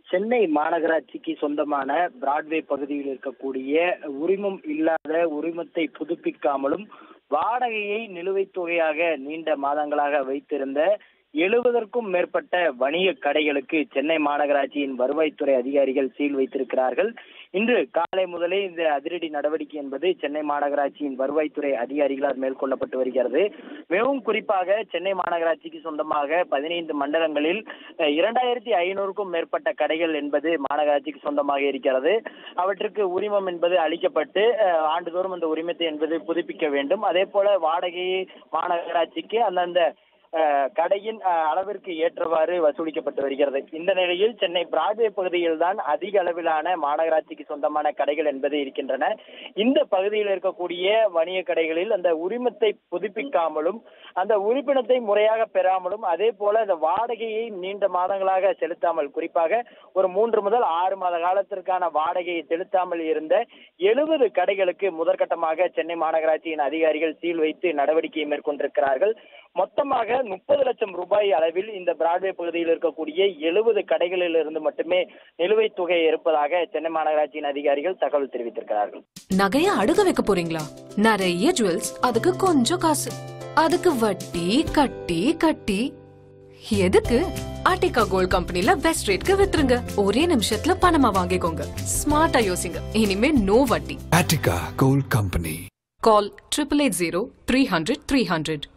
சென்னை மாநகராட்சிக்கு சொந்தமான பிராட்வே பகுதியில் இருக்கக்கூடிய உரிமம் இல்லாத உரிமத்தை புதுப்பிக்காமலும் வாடகையை நிலுவைத் தொகையாக நீண்ட மாதங்களாக வைத்திருந்த எழுபதற்கும் மேற்பட்ட வணிக கடைகளுக்கு சென்னை மாநகராட்சியின் வருவாய்த்துறை அதிகாரிகள் சீல் வைத்திருக்கிறார்கள் இன்று காலை முதலே இந்த அதிரடி நடவடிக்கை என்பது சென்னை மாநகராட்சியின் வருவாய்த்துறை அதிகாரிகளால் மேற்கொள்ளப்பட்டு வருகிறது மிகவும் குறிப்பாக சென்னை மாநகராட்சிக்கு சொந்தமாக பதினைந்து மண்டலங்களில் அஹ், இரண்டாயிரத்தி ஐநூறுக்கும் மேற்பட்ட கடைகள் என்பது மாநகராட்சிக்கு சொந்தமாக இருக்கிறது அவற்றுக்கு உரிமம் என்பது அளிக்கப்பட்டு அஹ், ஆண்டுதோறும் அந்த உரிமத்தை என்பது புதுப்பிக்க வேண்டும் அதே போல வாடகையை மாநகராட்சிக்கு அந்தந்த அஹ், கடையின் அஹ், அளவிற்கு ஏற்றவாறு வசூலிக்கப்பட்டு வருகிறது இந்த நிலையில் சென்னை பிராட்வே பகுதியில் தான் அதிக அளவிலான மாநகராட்சிக்கு சொந்தமான கடைகள் என்பது இருக்கின்றன இந்த பகுதியில் இருக்கக்கூடிய வணிக கடைகளில் அந்த உரிமத்தை புதுப்பிக்காமலும் அந்த உறுப்பினத்தை முறையாக பெறாமலும் அதே போல அந்த வாடகையை நீண்ட மாதங்களாக செலுத்தாமல் குறிப்பாக ஒரு மூன்று முதல் ஆறு மாத காலத்திற்கான வாடகையை செலுத்தாமல் இருந்த எழுபது கடைகளுக்கு முதற்கட்டமாக சென்னை மாநகராட்சியின் அதிகாரிகள் சீல் வைத்து நடவடிக்கையை மேற்கொண்டிருக்கிறார்கள் மொத்தமாக முப்பது லட்சம் ரூபாய் அளவில் இந்த பிராட்வே பகுதியில் இருக்கக்கூடிய எழுபது கடைகளில் இருந்து மட்டுமே நிலுவைத் தொகை இருப்பதாக சென்னை மாநகராட்சியின் அதிகாரிகள் தகவல் தெரிவித்திருக்கிறார்கள் நகைய அடுக வைக்க போறீங்களா நிறைய ஜுவல்ஸ் அதுக்கு கொஞ்சம் காசு அதுக்கு வட்டி கட்டி கட்டி எதுக்கு ஆர்டிகா கோல்ட் கம்பெனில பெஸ்ட் ரேட்க்கு வித்துருங்க ஒரே நிமிஷத்துல பணமா வாங்கிக்கோங்க ஸ்மார்ட்டா யோசிங்க இனிமே நோ வட்டி Attica Gold Company. Call triple eight zero three hundred three hundred